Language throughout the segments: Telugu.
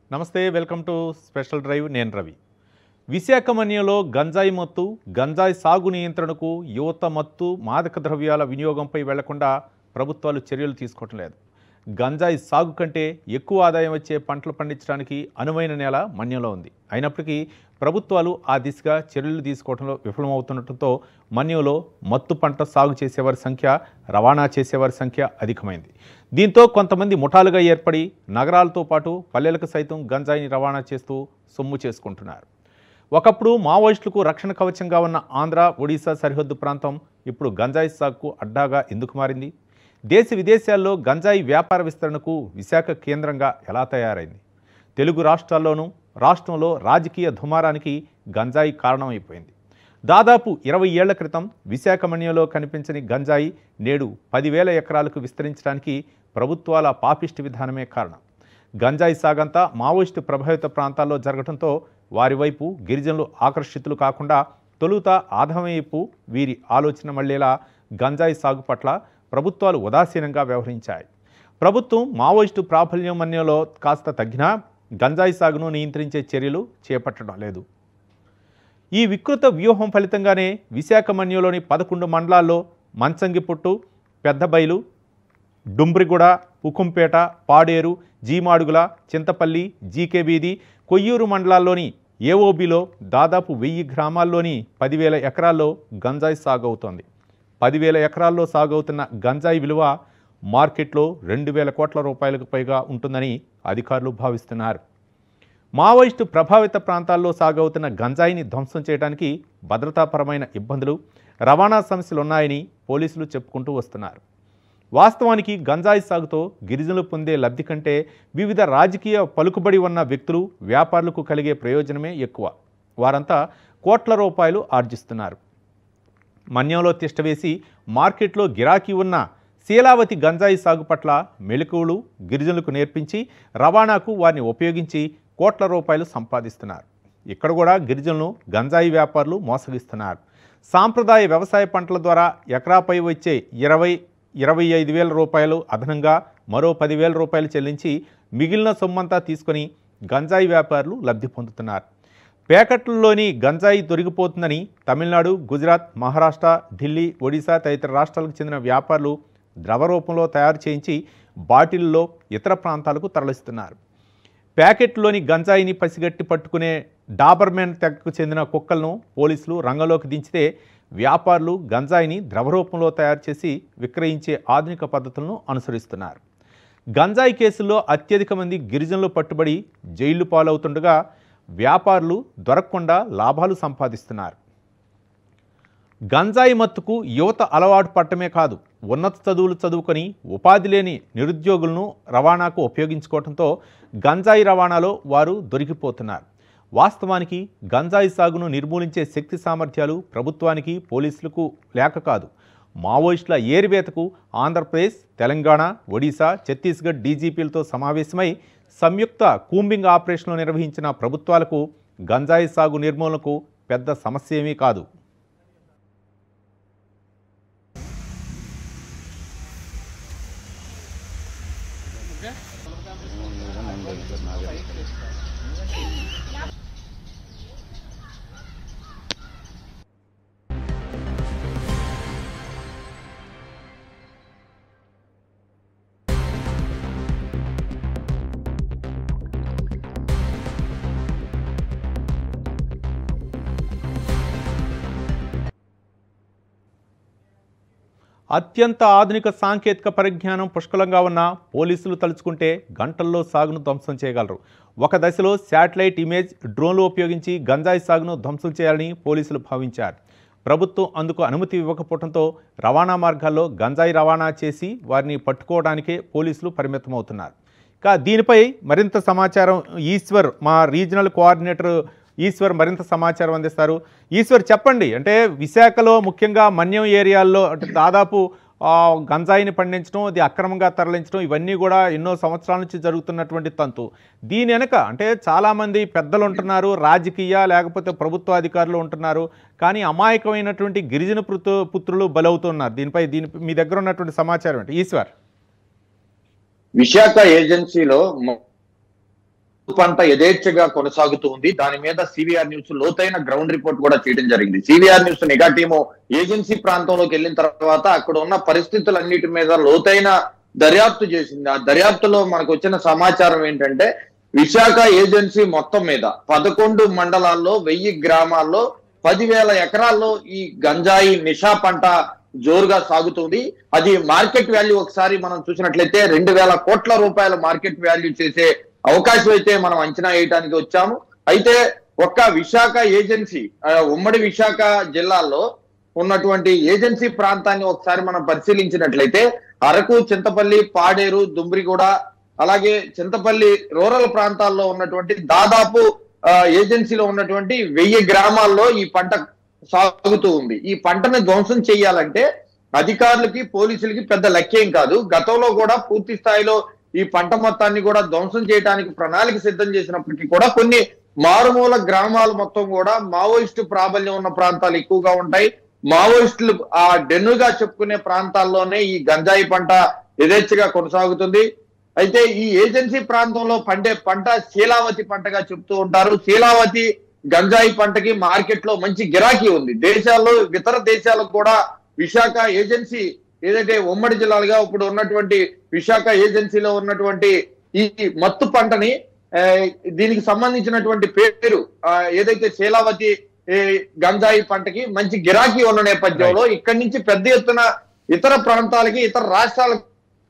నమస్తే వెల్కమ్ టు స్పెషల్ డ్రైవ్ నేను రవి విశాఖ మన్యంలో గంజాయి మత్తు గంజాయి సాగు నియంత్రణకు యువత మత్తు మాదక ద్రవ్యాల వినియోగంపై వెళ్లకుండా ప్రభుత్వాలు చర్యలు తీసుకోవటం లేదు గంజాయి సాగు కంటే ఎక్కువ ఆదాయం వచ్చే పంటలు పండించడానికి అనువైన నేల మన్యంలో ఉంది అయినప్పటికీ ప్రభుత్వాలు ఆ దిశగా చర్యలు తీసుకోవడంలో విఫలమవుతుండటంతో మన్యంలో మత్తు పంట సాగు చేసేవారి సంఖ్య రవాణా చేసేవారి సంఖ్య అధికమైంది దీంతో కొంతమంది ముఠాలుగా ఏర్పడి నగరాలతో పాటు పల్లెలకు సైతం గంజాయిని రవాణా చేస్తూ సొమ్ము చేసుకుంటున్నారు ఒకప్పుడు మావోయిస్టులకు రక్షణ కవచంగా ఉన్న ఆంధ్ర ఒడిశా సరిహద్దు ప్రాంతం ఇప్పుడు గంజాయి సాగుకు అడ్డాగా ఎందుకు మారింది దేశ విదేశాల్లో గంజాయి వ్యాపార విస్తరణకు విశాఖ కేంద్రంగా ఎలా తయారైంది తెలుగు రాష్ట్రాల్లోనూ రాష్ట్రంలో రాజకీయ దుమారానికి గంజాయి కారణమైపోయింది దాదాపు ఇరవై ఏళ్ల క్రితం విశాఖ మన్యంలో కనిపించని గంజాయి నేడు పదివేల ఎకరాలకు విస్తరించడానికి ప్రభుత్వాల పాపిష్టి విధానమే కారణం గంజాయి సాగంతా మావోయిస్టు ప్రభావిత ప్రాంతాల్లో జరగడంతో వారి వైపు గిరిజనులు ఆకర్షితులు కాకుండా తొలుత ఆదాయం వైపు వీరి ఆలోచన మళ్ళేలా గంజాయి సాగు పట్ల ప్రభుత్వాలు ఉదాసీనంగా వ్యవహరించాయి ప్రభుత్వం మావోయిస్టు ప్రాబల్యం మన్యంలో కాస్త తగ్గినా గంజాయి సాగును నియంత్రించే చర్యలు చేపట్టడం లేదు ఈ వికృత వ్యూహం ఫలితంగానే విశాఖ మన్యంలోని పదకొండు మండలాల్లో మంచంగిపుట్టు పెద్దబైలు డుంబ్రిగూడ ఉకుంపేట పాడేరు జీమాడుగుల చింతపల్లి జీకే వీధి కొయ్యూరు మండలాల్లోని ఏఓబిలో దాదాపు వెయ్యి గ్రామాల్లోని పదివేల ఎకరాల్లో గంజాయి సాగు అవుతోంది పదివేల ఎకరాల్లో సాగు అవుతున్న గంజాయి విలువ మార్కెట్లో రెండు వేల కోట్ల రూపాయలకు పైగా ఉంటుందని అధికారులు భావిస్తున్నారు మావోయిస్టు ప్రభావిత ప్రాంతాల్లో సాగవుతున్న గంజాయిని ధ్వంసం చేయడానికి భద్రతాపరమైన ఇబ్బందులు రవాణా సమస్యలు ఉన్నాయని పోలీసులు చెప్పుకుంటూ వస్తున్నారు వాస్తవానికి గంజాయి సాగుతో గిరిజనులు పొందే లబ్ధి కంటే వివిధ రాజకీయ పలుకుబడి ఉన్న వ్యక్తులు వ్యాపారులకు కలిగే ప్రయోజనమే ఎక్కువ వారంతా కోట్ల రూపాయలు ఆర్జిస్తున్నారు మన్యంలో తిష్టవేసి మార్కెట్లో గిరాకీ ఉన్న శీలావతి గంజాయి సాగు పట్ల మెలకువలు గిరిజనులకు నేర్పించి రవాణాకు వారిని ఉపయోగించి కోట్ల రూపాయలు సంపాదిస్తున్నారు ఇక్కడ కూడా గిరిజనులు గంజాయి వ్యాపారులు మోసగిస్తున్నారు సాంప్రదాయ వ్యవసాయ పంటల ద్వారా ఎకరాపై వచ్చే ఇరవై ఇరవై ఐదు వేల రూపాయలు అదనంగా మరో పదివేల రూపాయలు చెల్లించి మిగిలిన సొమ్మంతా తీసుకొని గంజాయి వ్యాపారులు లబ్ధి పొందుతున్నారు ప్యాకెట్లలోని గంజాయి దొరికిపోతుందని తమిళనాడు గుజరాత్ మహారాష్ట్ర ఢిల్లీ ఒడిశా తదితర రాష్ట్రాలకు చెందిన వ్యాపారులు ద్రవ రూపంలో తయారు చేయించి బాటిల్లో ఇతర ప్రాంతాలకు తరలిస్తున్నారు ప్యాకెట్లోని గంజాయిని పసిగట్టి పట్టుకునే డాబర్మెన్ తెగకు చెందిన కుక్కలను పోలీసులు రంగంలోకి దించితే వ్యాపారులు గంజాయిని ద్రవ రూపంలో తయారు చేసి విక్రయించే ఆధునిక పద్ధతులను అనుసరిస్తున్నారు గంజాయి కేసుల్లో అత్యధిక మంది గిరిజనులు పట్టుబడి జైళ్లు పాలవుతుండగా వ్యాపారులు దొరకకుండా లాభాలు సంపాదిస్తున్నారు గంజాయి మత్తుకు యువత అలవాటు పట్టమే కాదు ఉన్నత చదువులు చదువుకొని ఉపాధి లేని నిరుద్యోగులను రవాణాకు ఉపయోగించుకోవడంతో గంజాయి రవాణాలో వారు దొరికిపోతున్నారు వాస్తవానికి గంజాయి సాగును నిర్మూలించే శక్తి సామర్థ్యాలు ప్రభుత్వానికి పోలీసులకు లేక కాదు మావోయిస్టుల ఏరివేతకు ఆంధ్రప్రదేశ్ తెలంగాణ ఒడిశా ఛత్తీస్గఢ్ డీజీపీలతో సమావేశమై సంయుక్త కూంబింగ్ ఆపరేషన్లు నిర్వహించిన ప్రభుత్వాలకు గంజాయి సాగు నిర్మూలనకు పెద్ద సమస్య ఏమీ కాదు అత్యంత ఆధునిక సాంకేతిక పరిజ్ఞానం పుష్కలంగా ఉన్న పోలీసులు తలుచుకుంటే గంటల్లో సాగును ధ్వంసం చేయగలరు ఒక దశలో శాటిలైట్ ఇమేజ్ డ్రోన్లు ఉపయోగించి గంజాయి సాగును ధ్వంసం చేయాలని పోలీసులు భావించారు ప్రభుత్వం అందుకు అనుమతి ఇవ్వకపోవడంతో రవాణా మార్గాల్లో గంజాయి రవాణా చేసి వారిని పట్టుకోవడానికే పోలీసులు పరిమితమవుతున్నారు ఇక దీనిపై మరింత సమాచారం ఈశ్వర్ మా రీజనల్ కోఆర్డినేటర్ ఈశ్వర్ మరింత సమాచారం అందిస్తారు ఈశ్వర్ చెప్పండి అంటే విశాఖలో ముఖ్యంగా మన్యం ఏరియాల్లో అంటే దాదాపు ఆ, గంజాయిని పండించడం అది అక్రమంగా తరలించడం ఇవన్నీ కూడా ఎన్నో సంవత్సరాల నుంచి జరుగుతున్నటువంటి తంతు దీని వెనక అంటే చాలామంది పెద్దలు ఉంటున్నారు రాజకీయ లేకపోతే ప్రభుత్వ అధికారులు ఉంటున్నారు కానీ అమాయకమైనటువంటి గిరిజన పుత్రు పుత్రులు బలవుతున్నారు దీనిపై దీని మీ దగ్గర ఉన్నటువంటి సమాచారం ఏంటి ఈశ్వర్ విశాఖ ఏజెన్సీలో మొ- పంట యథేచ్ఛగా కొనసాగుతూ ఉంది దాని మీద సివిఆర్ న్యూస్ లోతైన గ్రౌండ్ రిపోర్ట్ కూడా చేయడం జరిగింది సివిఆర్ న్యూస్ నిఘా టీము ఏజెన్సీ ప్రాంతంలోకి వెళ్ళిన తర్వాత అక్కడ ఉన్న పరిస్థితులన్నిటి మీద లోతైన దర్యాప్తు చేసింది ఆ దర్యాప్తులో మనకు వచ్చిన సమాచారం ఏంటంటే విశాఖ ఏజెన్సీ మొత్తం మీద పదకొండు మండలాల్లో వెయ్యి గ్రామాల్లో పదివేల ఎకరాల్లో ఈ గంజాయి నిషా పంట జోరుగా సాగుతుంది అది మార్కెట్ వాల్యూ ఒకసారి మనం చూసినట్లయితే రెండు వేల కోట్ల రూపాయల మార్కెట్ వాల్యూ చేసే అవకాశం అయితే మనం అంచనా వేయడానికి వచ్చాము అయితే ఒక్క విశాఖ ఏజెన్సీ ఆ, ఉమ్మడి విశాఖ జిల్లాలో ఉన్నటువంటి ఏజెన్సీ ప్రాంతాన్ని ఒకసారి మనం పరిశీలించినట్లయితే అరకు చింతపల్లి పాడేరు దుమ్రిగూడ అలాగే చింతపల్లి రూరల్ ప్రాంతాల్లో ఉన్నటువంటి దాదాపు ఆ, ఏజెన్సీలో ఉన్నటువంటి వెయ్యి గ్రామాల్లో ఈ పంట సాగుతూ ఉంది ఈ పంటను ధ్వంసం చేయాలంటే అధికారులకి పోలీసులకి పెద్ద లక్ష్యం కాదు గతంలో కూడా పూర్తి స్థాయిలో ఈ పంట మొత్తాన్ని కూడా ధ్వంసం చేయడానికి ప్రణాళిక సిద్ధం చేసినప్పటికీ కూడా కొన్ని మారుమూల గ్రామాలు మొత్తం కూడా మావోయిస్టు ప్రాబల్యం ఉన్న ప్రాంతాలు ఎక్కువగా ఉంటాయి మావోయిస్టులు ఆ డెన్నుగా చెప్పుకునే ప్రాంతాల్లోనే ఈ గంజాయి పంట యథేచ్ఛగా కొనసాగుతుంది అయితే ఈ ఏజెన్సీ ప్రాంతంలో పండే పంట శీలావతి పంటగా చెప్తూ ఉంటారు శీలావతి గంజాయి పంటకి మార్కెట్ లో మంచి గిరాకీ ఉంది దేశాల్లో ఇతర దేశాలకు కూడా విశాఖ ఏజెన్సీ ఏదైతే ఉమ్మడి జిల్లాలుగా ఇప్పుడు ఉన్నటువంటి విశాఖ ఏజెన్సీలో ఉన్నటువంటి ఈ మత్తు పంటని ఆ, దీనికి సంబంధించినటువంటి పేరు ఆ, ఏదైతే శీలావతి ఏ, గంజాయి పంటకి మంచి గిరాకీ ఉన్న నేపథ్యంలో ఇక్కడి నుంచి పెద్ద ఎత్తున ఇతర ప్రాంతాలకి ఇతర రాష్ట్రాలకు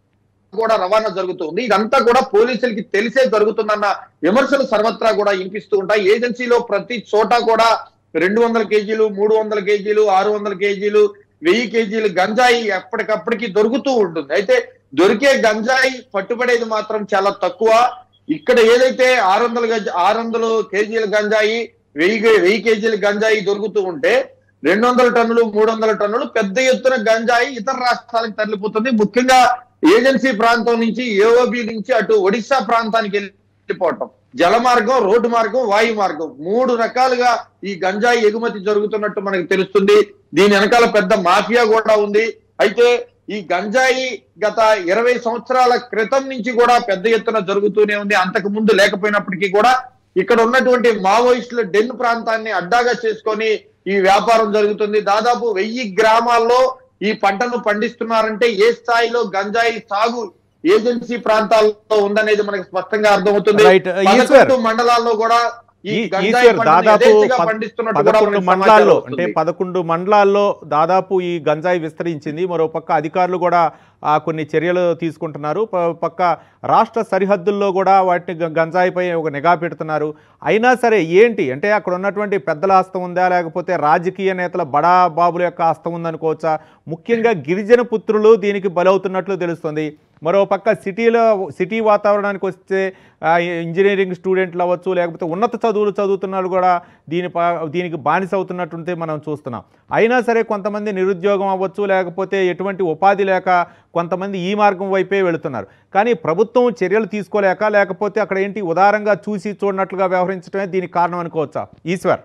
కూడా రవాణా జరుగుతుంది ఇదంతా కూడా పోలీసులకి తెలిసే జరుగుతుందన్న విమర్శలు సర్వత్రా కూడా వినిపిస్తూ ఉంటాయి ఏజెన్సీలో ప్రతి చోట కూడా రెండు వందల కేజీలు మూడు వందల కేజీలు ఆరు వందల కేజీలు వెయ్యి కేజీలు గంజాయి ఎప్పటికప్పటికి దొరుకుతూ ఉంటుంది అయితే దొరికే గంజాయి పట్టుబడేది మాత్రం చాలా తక్కువ ఇక్కడ ఏదైతే ఆరు వందల గంజ ఆరు వందలు కేజీల గంజాయి వెయ్యి వెయ్యి కేజీల గంజాయి దొరుకుతూ ఉంటే రెండు వందల టన్నులు మూడు వందల టన్నులు పెద్ద ఎత్తున గంజాయి ఇతర రాష్ట్రాలకు తరలిపోతుంది ముఖ్యంగా ఏజెన్సీ ప్రాంతం నుంచి ఏఓబి నుంచి అటు ఒడిశా ప్రాంతానికి వెళ్ళిపోవటం జల మార్గం రోడ్డు మార్గం వాయు మార్గం మూడు రకాలుగా ఈ గంజాయి ఎగుమతి జరుగుతున్నట్టు మనకు తెలుస్తుంది దీని వెనకాల పెద్ద మాఫియా కూడా ఉంది అయితే ఈ గంజాయి గత ఇరవై సంవత్సరాల క్రితం నుంచి కూడా పెద్ద ఎత్తున జరుగుతూనే ఉంది అంతకు ముందు లేకపోయినప్పటికీ కూడా ఇక్కడ ఉన్నటువంటి మావోయిస్టుల డెన్ ప్రాంతాన్ని అడ్డాగా చేసుకొని ఈ వ్యాపారం జరుగుతుంది దాదాపు వెయ్యి గ్రామాల్లో ఈ పంటను పండిస్తున్నారంటే ఏ స్థాయిలో గంజాయి సాగు ఏజెన్సీ ప్రాంతాల్లో ఉందనేది మనకి స్పష్టంగా అర్థమవుతుంది Right. ఈశ్వర్. పదకొండు మండలాల్లో కూడా ఈ ఈ- గంజాయి ఈశ్వర్ పంటను దాదాపు యథేచ్ఛగా పద్- పండిస్తున్నట్టు కూడా పదకొండు మనకి మండలాల్లో సమాచారం అంటే వస్తుంది. పదకొండు మండలాల్లో దాదాపు ఈ గంజాయి విస్తరించింది మరో పక్క అధికారులు కూడా ఆ, కొన్ని చర్యలు తీసుకుంటున్నారు ప- పక్క రాష్ట్ర సరిహద్దుల్లో కూడా వాటిని గ- గంజాయిపై ఒక నిఘా పెడుతున్నారు అయినా సరే ఏంటి అంటే అక్కడ ఉన్నటువంటి పెద్దల హస్తం ఉందా లేకపోతే రాజకీయ నేతల బడా బాబుల యొక్క హస్తం ఉందనుకోవచ్చా ముఖ్యంగా గిరిజన పుత్రులు దీనికి బలవుతున్నట్లు తెలుస్తుంది మరో పక్క సిటీలో సిటీ వాతావరణానికి వస్తే ఆ, ఇంజనీరింగ్ స్టూడెంట్లు అవ్వచ్చు లేకపోతే ఉన్నత చదువులు చదువుతున్న వాళ్ళు కూడా దీని ప- దీనికి బానిస అవుతున్నట్టుంటే మనం చూస్తున్నాం అయినా సరే కొంతమంది నిరుద్యోగం అవ్వచ్చు లేకపోతే ఎటువంటి ఉపాధి లేక కొంతమంది ఈ మార్గం వైపే వెళుతున్నారు కానీ ప్రభుత్వం చర్యలు తీసుకోలేక లేకపోతే అక్కడ ఏంటి ఉదారంగా చూసి చూడనట్లుగా వ్యవహరించడమే దీనికి కారణం అనుకోవచ్చా ఈశ్వర్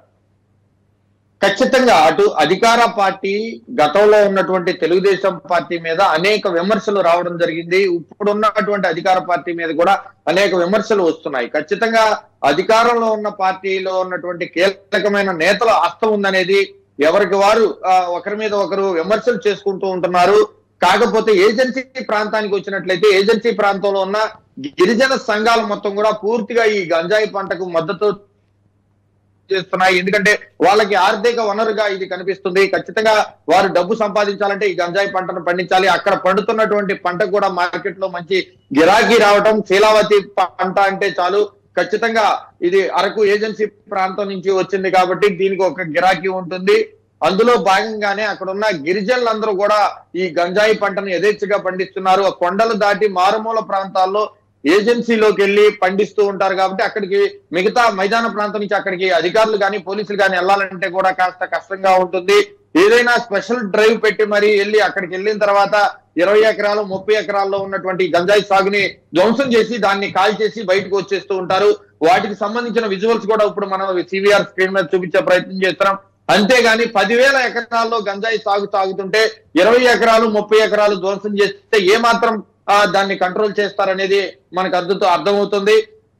ఖచ్చితంగా అటు అధికార పార్టీ గతంలో ఉన్నటువంటి తెలుగుదేశం పార్టీ మీద అనేక విమర్శలు రావడం జరిగింది ఇప్పుడు ఉన్నటువంటి అధికార పార్టీ మీద కూడా అనేక విమర్శలు వస్తున్నాయి ఖచ్చితంగా అధికారంలో ఉన్న పార్టీలో ఉన్నటువంటి కీలకమైన నేతల హస్తం ఉందనేది ఎవరికి వారు ఆ, ఒకరి మీద ఒకరు విమర్శలు చేసుకుంటూ ఉంటున్నారు కాకపోతే ఏజెన్సీ ప్రాంతానికి వచ్చినట్లయితే ఏజెన్సీ ప్రాంతంలో ఉన్న గిరిజన సంఘాలు మొత్తం కూడా పూర్తిగా ఈ గంజాయి పంటకు మద్దతు చేస్తున్నాయి ఎందుకంటే వాళ్ళకి ఆర్థిక వనరుగా ఇది కనిపిస్తుంది ఖచ్చితంగా వారు డబ్బు సంపాదించాలంటే ఈ గంజాయి పంటను పండించాలి అక్కడ పండుతున్నటువంటి పంటకు కూడా మార్కెట్ లో మంచి గిరాకీ రావటం శీలావతి పంట అంటే చాలు ఖచ్చితంగా ఇది అరకు ఏజెన్సీ ప్రాంతం నుంచి వచ్చింది కాబట్టి దీనికి ఒక గిరాకీ ఉంటుంది అందులో భాగంగానే అక్కడ ఉన్న గిరిజనులందరూ కూడా ఈ గంజాయి పంటను యథేచ్ఛగా పండిస్తున్నారు ఆ కొండలు దాటి మారుమూల ప్రాంతాల్లో ఏజెన్సీలోకి వెళ్ళి పండిస్తూ ఉంటారు కాబట్టి అక్కడికి మిగతా మైదాన ప్రాంతం నుంచి అక్కడికి అధికారులు కానీ పోలీసులు కానీ వెళ్ళాలంటే కూడా కాస్త కష్టంగా ఉంటుంది ఏదైనా స్పెషల్ డ్రైవ్ పెట్టి మరి వెళ్ళి అక్కడికి వెళ్ళిన తర్వాత ఇరవై ఎకరాలు ముప్పై ఎకరాల్లో ఉన్నటువంటి గంజాయి సాగుని ధ్వంసం చేసి దాన్ని కాల్ చేసి బయటకు వచ్చేస్తూ ఉంటారు వాటికి సంబంధించిన విజువల్స్ కూడా ఇప్పుడు మనం సివిఆర్ స్క్రీన్ మీద చూపించే ప్రయత్నం చేస్తున్నాం అంతేగాని పదివేల ఎకరాల్లో గంజాయి సాగు సాగుతుంటే ఇరవై ఎకరాలు ముప్పై ఎకరాలు ధ్వంసం చేస్తే ఏ మాత్రం ఆ, దాన్ని కంట్రోల్ చేస్తారనేది మనకు అర్థంతో అర్థమవుతుంది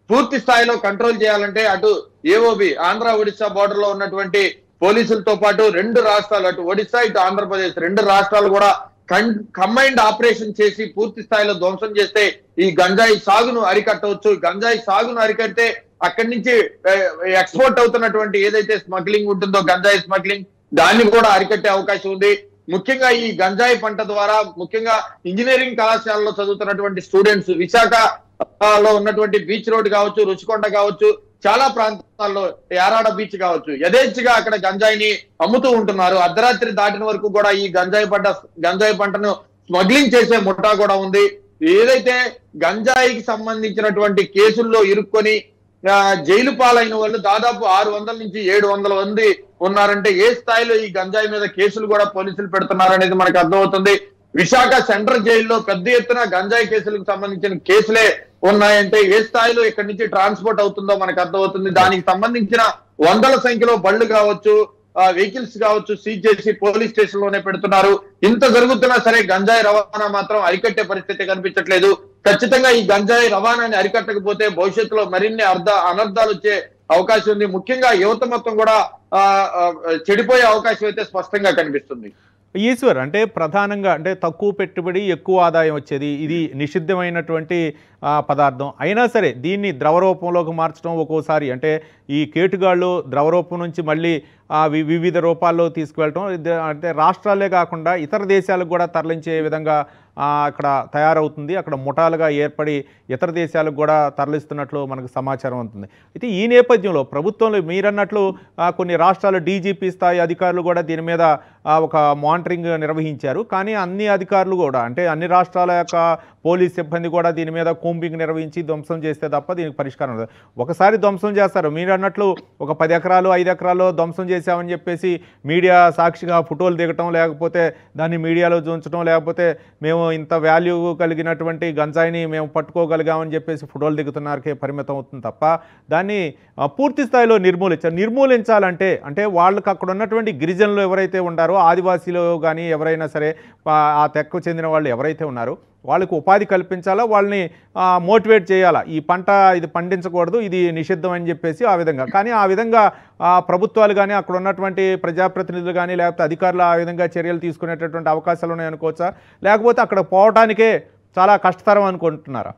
పూర్తి స్థాయిలో కంట్రోల్ చేయాలంటే అటు ఏఓబి ఆంధ్ర ఒడిశా బోర్డర్ లో ఉన్నటువంటి పోలీసులతో పాటు రెండు రాష్ట్రాలు అటు ఒడిశా ఇటు ఆంధ్రప్రదేశ్ రెండు రాష్ట్రాలు కూడా కంబైన్డ్ ఆపరేషన్ చేసి పూర్తి స్థాయిలో ధ్వంసం చేస్తే ఈ గంజాయి సాగును అరికట్టవచ్చు గంజాయి సాగును అరికడితే అక్కడి నుంచి ఎక్స్పోర్ట్ అవుతున్నటువంటి ఏదైతే స్మగ్లింగ్ ఉంటుందో గంజాయి స్మగ్లింగ్ దాన్ని కూడా అరికట్టే అవకాశం ఉంది ముఖ్యంగా ఈ గంజాయి పంట ద్వారా ముఖ్యంగా ఇంజనీరింగ్ కళాశాలలో చదువుతున్నటువంటి స్టూడెంట్స్ విశాఖ ఆ, లో ఉన్నటువంటి బీచ్ రోడ్ కావచ్చు రుచికొండ కావచ్చు చాలా ప్రాంతాల్లో యారాడ బీచ్ కావచ్చు యథేచ్ఛగా అక్కడ గంజాయిని అమ్ముతూ ఉంటున్నారు అర్ధరాత్రి దాటిన వరకు కూడా ఈ గంజాయి పంట గంజాయి పంటను స్మగ్లింగ్ చేసే ముఠా కూడా ఉంది ఏదైతే గంజాయికి సంబంధించినటువంటి కేసుల్లో ఇరుక్కొని ఆ, జైలు పాలైన వాళ్ళు దాదాపు ఆరు వందల నుంచి ఏడు వందల మంది ఉన్నారంటే ఏ స్థాయిలో ఈ గంజాయి మీద కేసులు కూడా పోలీసులు పెడుతున్నారనేది మనకు అర్థమవుతుంది విశాఖ సెంట్రల్ జైల్లో పెద్ద ఎత్తున గంజాయి కేసులకు సంబంధించిన కేసులే ఉన్నాయంటే ఏ స్థాయిలో ఇక్కడి నుంచి ట్రాన్స్పోర్ట్ అవుతుందో మనకు అర్థమవుతుంది దానికి సంబంధించిన వందల సంఖ్యలో బళ్ళు కావచ్చు వెహికల్స్ కావచ్చు సీజ్ చేసి పోలీస్ స్టేషన్ లోనే పెడుతున్నారు ఇంత జరుగుతున్నా సరే గంజాయి రవాణా మాత్రం అరికట్టే పరిస్థితి కనిపించట్లేదు ఖచ్చితంగా ఈ గంజాయి రవాణాని అరికట్టకపోతే భవిష్యత్తులో మరిన్ని అర్ధ అనర్థాలు వచ్చే అవకాశం ఉంది ముఖ్యంగా యువత మొత్తం కూడా ఆ, ఆ, చెడిపోయే అవకాశం అయితే స్పష్టంగా కనిపిస్తుంది ఈశ్వర్ అంటే ప్రధానంగా అంటే తక్కువ పెట్టుబడి ఎక్కువ ఆదాయం వచ్చేది ఇది నిషిద్ధమైనటువంటి ఆ, పదార్థం అయినా సరే దీన్ని ద్రవ రూపంలోకి మార్చడం ఒక్కోసారి అంటే ఈ కేటుగాళ్ళు ద్రవ రూపం నుంచి మళ్ళీ ఆ, వి- వివిధ రూపాల్లో తీసుకువెళ్ళటం ఇది- అంటే రాష్ట్రాలే కాకుండా ఇతర దేశాలకు కూడా తరలించే విధంగా ఆ, అక్కడ తయారవుతుంది అక్కడ ముఠాలుగా ఏర్పడి ఇతర దేశాలకు కూడా తరలిస్తున్నట్లు మనకు సమాచారం ఉంటుంది అయితే ఈ నేపథ్యంలో ప్రభుత్వంలో మీరన్నట్లు ఆ, కొన్ని రాష్ట్రాల డీజీపీ స్థాయి అధికారులు కూడా దీని మీద ఆ, ఒక మానిటరింగ్ నిర్వహించారు కానీ అన్ని అధికారులు కూడా అంటే అన్ని రాష్ట్రాల యొక్క పోలీస్ సిబ్బంది కూడా దీని మీద కూంబింగ్ నిర్వహించి ధ్వంసం చేస్తే తప్ప దీనికి పరిష్కారం ఉండదు ఒకసారి ధ్వంసం చేస్తారు మీరు అన్నట్లు ఒక పది ఎకరాలు ఐదు ఎకరాలు ధ్వంసం చేశామని చెప్పేసి మీడియా సాక్షిగా ఫోటోలు దిగటం లేకపోతే దాన్ని మీడియాలో చూంచడం లేకపోతే మేము ఇంత వాల్యూ కలిగినటువంటి గంజాయిని మేము పట్టుకోగలిగామని చెప్పేసి ఫోటోలు దిగుతున్నారకే పరిమితం అవుతుంది తప్ప దాన్ని ఆ, పూర్తి స్థాయిలో నిర్మూలించాలి నిర్మూలించాలంటే అంటే వాళ్ళకి అక్కడ ఉన్నటువంటి గిరిజనులు ఎవరైతే ఉన్నారో ఆదివాసీలు కానీ ఎవరైనా సరే ఆ ఆ తెక్కు చెందిన వాళ్ళు ఎవరైతే ఉన్నారో వాళ్ళకి ఉపాధి కల్పించాలా వాళ్ళని మోటివేట్ చేయాలా ఈ పంట ఇది పండించకూడదు ఇది నిషిద్ధం అని చెప్పేసి ఆ విధంగా కానీ ఆ విధంగా ఆ, ప్రభుత్వాలు కానీ అక్కడ ఉన్నటువంటి ప్రజాప్రతినిధులు కానీ లేకపోతే అధికారులు ఆ విధంగా చర్యలు తీసుకునేటటువంటి అవకాశాలు ఉన్నాయనుకోవచ్చా లేకపోతే అక్కడ పోవటానికే చాలా కష్టతరం అనుకుంటున్నారా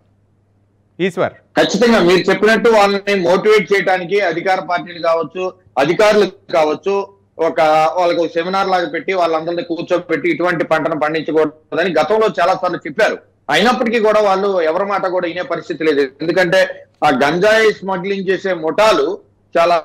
ఈశ్వర్ ఖచ్చితంగా మీరు చెప్పినట్టు వాళ్ళని మోటివేట్ చేయడానికి అధికార పార్టీలు కావచ్చు అధికారులు కావచ్చు ఒక వాళ్ళకు ఒక సెమినార్ లాగా పెట్టి వాళ్ళందరినీ కూర్చోబెట్టి ఇటువంటి పంటను పండించకూడదని గతంలో చాలా సార్లు చెప్పారు అయినప్పటికీ కూడా వాళ్ళు ఎవరి మాట కూడా వినే పరిస్థితి లేదు ఎందుకంటే ఆ గంజాయి స్మగ్లింగ్ చేసే ముఠాలు చాలా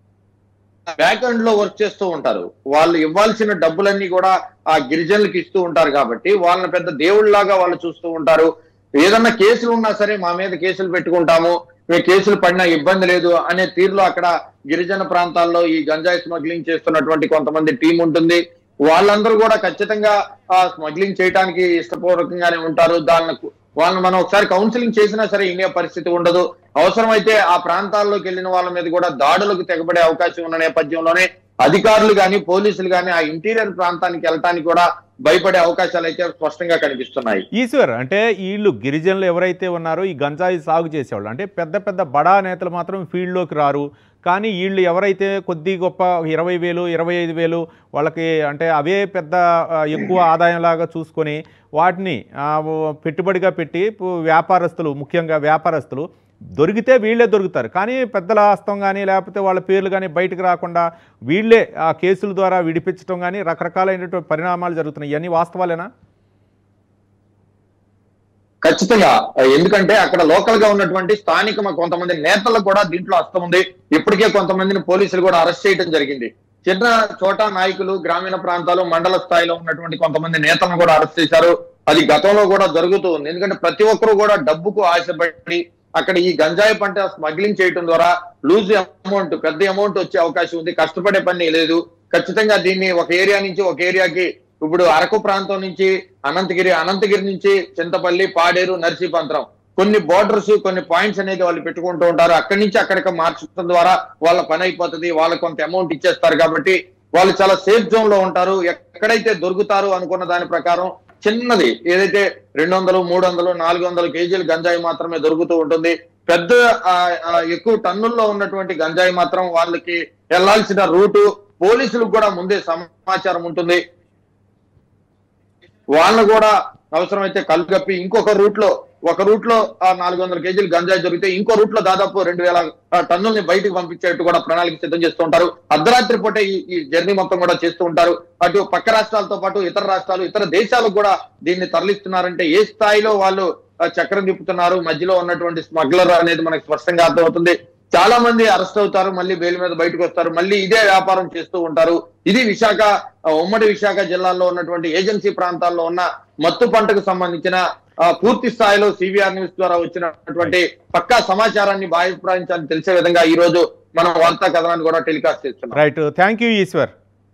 బ్యాక్ ఎండ్ లో వర్క్ చేస్తూ ఉంటారు వాళ్ళు ఇవ్వాల్సిన డబ్బులన్నీ కూడా ఆ గిరిజనులకు ఇస్తూ ఉంటారు కాబట్టి వాళ్ళని పెద్ద దేవుళ్ళలాగా వాళ్ళు చూస్తూ ఉంటారు ఏదన్నా కేసులు ఉన్నా సరే మా మీద కేసులు పెట్టుకుంటాము మేము కేసులు పడినా ఇబ్బంది లేదు అనే తీరులో అక్కడ గిరిజన ప్రాంతాల్లో ఈ గంజాయి స్మగ్లింగ్ చేస్తున్నటువంటి కొంతమంది టీం ఉంటుంది వాళ్ళందరూ కూడా ఖచ్చితంగా ఆ స్మగ్లింగ్ చేయడానికి ఇష్టపూర్వకంగానే ఉంటారు దాన్ని వాళ్ళని మనం ఒకసారి కౌన్సిలింగ్ చేసినా సరే ఇనే పరిస్థితి ఉండదు అవసరమైతే ఆ ప్రాంతాల్లోకి వెళ్ళిన వాళ్ళ మీద కూడా దాడులకు తెగబడే అవకాశం ఉన్న నేపథ్యంలోనే అధికారులు కానీ పోలీసులు కానీ ఆ ఇంటీరియర్ ప్రాంతానికి వెళ్ళటానికి కూడా భయపడే అవకాశాలు అయితే స్పష్టంగా కనిపిస్తున్నాయి ఈశ్వర్ అంటే వీళ్ళు గిరిజనులు ఎవరైతే ఉన్నారో ఈ గంజాయి సాగు చేసేవాళ్ళు అంటే పెద్ద పెద్ద బడా నేతలు మాత్రం ఫీల్డ్లోకి రారు కానీ వీళ్ళు ఎవరైతే కొద్ది గొప్ప ఇరవై వేలు ఇరవై ఐదు వేలు వాళ్ళకి అంటే అవే పెద్ద ఆ, ఎక్కువ ఆదాయంలాగా చూసుకొని వాటిని ఆ, పెట్టుబడిగా పెట్టి పు- వ్యాపారస్తులు ముఖ్యంగా వ్యాపారస్తులు దొరికితే వీళ్ళే దొరుకుతారు కానీ పెద్దల హస్తం కానీ లేకపోతే వాళ్ళ పేర్లు కానీ బయటకు రాకుండా వీళ్ళే ఆ కేసుల ద్వారా విడిపించడం కానీ రకరకాలైనటువంటి పరిణామాలు జరుగుతున్నాయి ఇవన్నీ వాస్తవాలేనా ఖచ్చితంగా ఎందుకంటే అక్కడ లోకల్ గా ఉన్నటువంటి స్థానిక మ- కొంతమంది నేతలకు కూడా దీంట్లో హస్తం ఉంది ఇప్పటికే కొంతమందిని పోలీసులు కూడా అరెస్ట్ చేయడం జరిగింది చిన్న చోట నాయకులు గ్రామీణ ప్రాంతాలు మండల స్థాయిలో ఉన్నటువంటి కొంతమంది నేతలను కూడా అరెస్ట్ చేశారు అది గతంలో కూడా జరుగుతూ ఉంది ఎందుకంటే ప్రతి ఒక్కరు కూడా డబ్బుకు ఆశపడి అక్కడ ఈ గంజాయి పంట స్మగ్లింగ్ చేయడం ద్వారా లూజ్ అమౌంట్ పెద్ద అమౌంట్ వచ్చే అవకాశం ఉంది కష్టపడే పని లేదు ఖచ్చితంగా దీన్ని ఒక ఏరియా నుంచి ఒక ఏరియాకి ఇప్పుడు అరకు ప్రాంతం నుంచి అనంతగిరి అనంతగిరి నుంచి చింతపల్లి పాడేరు నర్సీపంతరం కొన్ని బోర్డర్స్ కొన్ని పాయింట్స్ అనేది వాళ్ళు పెట్టుకుంటూ ఉంటారు అక్కడి నుంచి అక్కడికి మార్చడం ద్వారా వాళ్ళ పని అయిపోతుంది వాళ్ళకి కొంత అమౌంట్ ఇచ్చేస్తారు కాబట్టి వాళ్ళు చాలా సేఫ్ జోన్ లో ఉంటారు ఎక్కడైతే దొరుకుతారు అనుకున్న దాని ప్రకారం చిన్నది ఏదైతే రెండు వందలు మూడు వందలు నాలుగు వందల కేజీలు గంజాయి మాత్రమే దొరుకుతూ ఉంటుంది పెద్ద ఆ, ఆ, ఎక్కువ టన్నుల్లో ఉన్నటువంటి గంజాయి మాత్రం వాళ్ళకి వెళ్లాల్సిన రూటు పోలీసులకు కూడా ముందే సమాచారం ఉంటుంది వాళ్ళను కూడా అవసరమైతే కళ్ళు కప్పి ఇంకొక రూట్ లో ఒక రూట్ లో నాలుగు వందల కేజీలు గంజాయి దొరికితే ఇంకో రూట్ లో దాదాపు రెండు వేల ఆ, టన్నుల్ని బయటకు పంపించేట్టు కూడా ప్రణాళిక సిద్ధం చేస్తూ ఉంటారు అర్ధరాత్రి పూటే ఈ ఈ జర్నీ మొత్తం కూడా చేస్తూ ఉంటారు అటు పక్క రాష్ట్రాలతో పాటు ఇతర రాష్ట్రాలు ఇతర దేశాలకు కూడా దీన్ని తరలిస్తున్నారంటే ఏ స్థాయిలో వాళ్ళు ఆ, చక్రం తిప్పుతున్నారు మధ్యలో ఉన్నటువంటి స్మగ్లర్ అనేది మనకు స్పష్టంగా అర్థమవుతుంది చాలా మంది అరెస్ట్ అవుతారు మళ్ళీ బెయిల్ మీద బయటకు వస్తారు మళ్ళీ ఇదే వ్యాపారం చేస్తూ ఉంటారు ఇది విశాఖ ఆ, ఉమ్మడి విశాఖ జిల్లాలో ఉన్నటువంటి ఏజెన్సీ ప్రాంతాల్లో ఉన్న మత్తు పంటకు సంబంధించిన ఆ, పూర్తి స్థాయిలో సివిఆర్ న్యూస్ ద్వారా వచ్చినటువంటి పక్కా సమాచారాన్ని బాధిప్రాయించాలని తెలిసే విధంగా ఈ రోజు మనం వార్తా కథనాన్ని కూడా టెలికాస్ట్ చేస్తున్నాం రైట్ థ్యాంక్ యూ ఈశ్వర్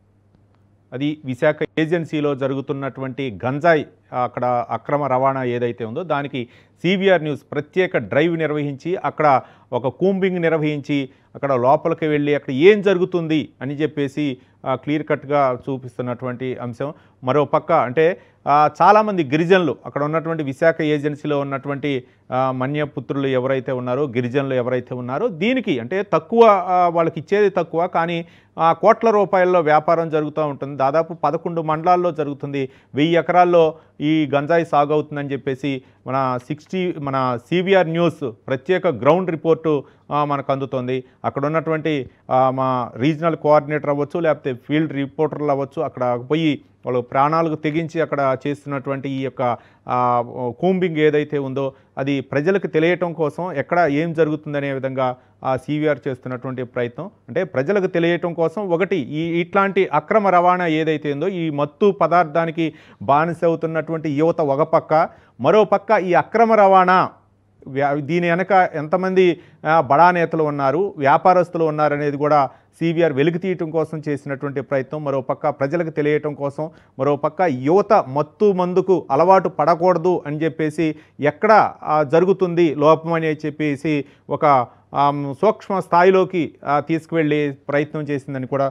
అది విశాఖ ఏజెన్సీలో జరుగుతున్నటువంటి గంజాయి అక్కడ అక్రమ రవాణా ఏదైతే ఉందో దానికి సిబిఆర్ న్యూస్ ప్రత్యేక డ్రైవ్ నిర్వహించి అక్కడ ఒక కూంబింగ్ నిర్వహించి అక్కడ లోపలికి వెళ్ళి అక్కడ ఏం జరుగుతుంది అని చెప్పేసి క్లియర్ కట్గా చూపిస్తున్నటువంటి అంశం మరో పక్క అంటే ఆ, చాలామంది గిరిజనులు అక్కడ ఉన్నటువంటి విశాఖ ఏజెన్సీలో ఉన్నటువంటి ఆ, మన్యపుత్రులు ఎవరైతే ఉన్నారో గిరిజనులు ఎవరైతే ఉన్నారో దీనికి అంటే తక్కువ ఆ, వాళ్ళకి ఇచ్చేది తక్కువ కానీ ఆ, కోట్ల రూపాయల్లో వ్యాపారం జరుగుతూ ఉంటుంది దాదాపు పదకొండు మండలాల్లో జరుగుతుంది వెయ్యి ఎకరాల్లో ఈ గంజాయి సాగు అవుతుందని చెప్పేసి మన సిక్స్టీ మన సివిఆర్ న్యూస్ ప్రత్యేక గ్రౌండ్ రిపోర్టు ఆ, మనకు అందుతోంది అక్కడ ఉన్నటువంటి ఆ, మా రీజనల్ కోఆర్డినేటర్ అవ్వచ్చు లేకపోతే ఫీల్డ్ రిపోర్టర్లు అవ్వచ్చు అక్కడ పోయి వాళ్ళు ప్రాణాలకు తెగించి అక్కడ చేస్తున్నటువంటి ఈ యొక్క ఆ, కూంబింగ్ ఏదైతే ఉందో అది ప్రజలకు తెలియటం కోసం ఎక్కడ ఏం జరుగుతుందనే విధంగా ఆ సివిఆర్ చేస్తున్నటువంటి ప్రయత్నం అంటే ప్రజలకు తెలియటం కోసం ఒకటి ఈ ఇట్లాంటి అక్రమ రవాణా ఏదైతే ఉందో ఈ మత్తు పదార్థానికి బానిస అవుతున్నటువంటి యువత ఒక పక్క మరో పక్క ఈ అక్రమ రవాణా వ్యా- దీని వెనక ఎంతమంది ఆ, బడా నేతలు ఉన్నారు వ్యాపారస్తులు ఉన్నారనేది కూడా సిబిఆర్ వెలుగు తీయటం కోసం చేసినటువంటి ప్రయత్నం మరో పక్క ప్రజలకు తెలియటం కోసం మరో పక్క యువత మత్తు మందుకు అలవాటు పడకూడదు అని చెప్పేసి ఎక్కడ ఆ, జరుగుతుంది లోపం అని చెప్పేసి ఒక ఆ, సూక్ష్మ స్థాయిలోకి ఆ, తీసుకువెళ్ళే ప్రయత్నం చేసిందని కూడా